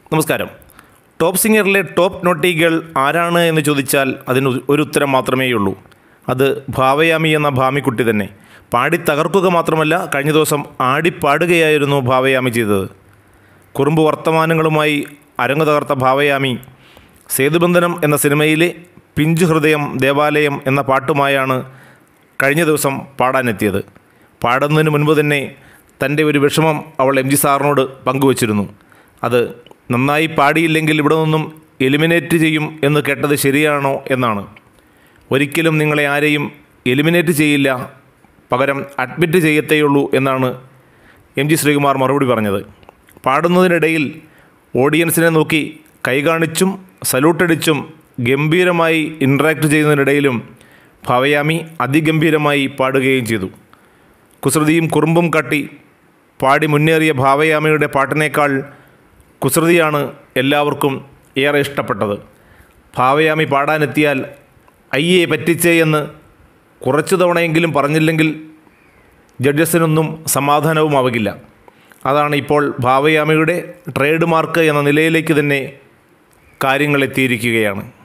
നമസ്കാരം top സിംഗറിലെ top നോട്ടികൾ ആരാണ് എന്ന് ചോദിച്ചാൽ അതിന് ഒരു ഉത്തരം മാത്രമേയുള്ളൂ അത് ഭാവയാമി എന്ന ഭാമിക്കുട്ടി തന്നെ പാടി തകർക്കുക മാത്രമല്ല കഴിഞ്ഞ ദിവസം ആടിപ്പാടുകയായിരുന്നു ഭാവയാമി ചെയ്തത് കുറുമ്പ് വർത്തമാനങ്ങളുമായി അരങ്ങു തകർത്ത ഭാവയാമി സേതുബന്ധനം എന്ന സിനിമയിലെ പിഞ്ചു ഹൃദയം ദേവാലയം എന്ന പാട്ടുമായാണ് കഴിഞ്ഞ ദിവസം പാടാനെത്തിയത് പാടുന്നതിന് മുൻപ് തന്നെ തൻ്റെ ഒരു വിഷമം അവൾ എം ജി സാറിനോട് പങ്കുവച്ചിരുന്നു അത് നന്നായി പാടിയില്ലെങ്കിൽ ഇവിടെ നിന്നും എലിമിനേറ്റ് ചെയ്യും എന്ന് കേട്ടത് ശരിയാണോ എന്നാണ് ഒരിക്കലും നിങ്ങളെ ആരെയും എലിമിനേറ്റ് ചെയ്യില്ല പകരം അഡ്മിറ്റ് ചെയ്യത്തേയുള്ളൂ എന്നാണ് എം ജി ശ്രീകുമാർ മറുപടി പറഞ്ഞത് പാടുന്നതിനിടയിൽ ഓഡിയൻസിനെ നോക്കി കൈകാണിച്ചും സല്യൂട്ടടിച്ചും ഗംഭീരമായി ഇൻട്രാക്ട് ചെയ്യുന്നതിനിടയിലും ഭവയാമി അതിഗംഭീരമായി പാടുകയും ചെയ്തു കുസൃതിയും കുറുമ്പും കാട്ടി പാടി മുന്നേറിയ ഭാവയാമയുടെ പാട്ടിനേക്കാൾ കുസൃതിയാണ് എല്ലാവർക്കും ഏറെ ഇഷ്ടപ്പെട്ടത് ഭാവയാമി പാടാനെത്തിയാൽ അയ്യേ പറ്റിച്ചേ എന്ന് കുറച്ചു തവണയെങ്കിലും പറഞ്ഞില്ലെങ്കിൽ ജഡ്ജസിനൊന്നും സമാധാനവുമാവുകില്ല അതാണ് ഇപ്പോൾ ഭാവയാമയുടെ ട്രേഡ് മാർക്ക് എന്ന നിലയിലേക്ക് തന്നെ കാര്യങ്ങൾ എത്തിയിരിക്കുകയാണ്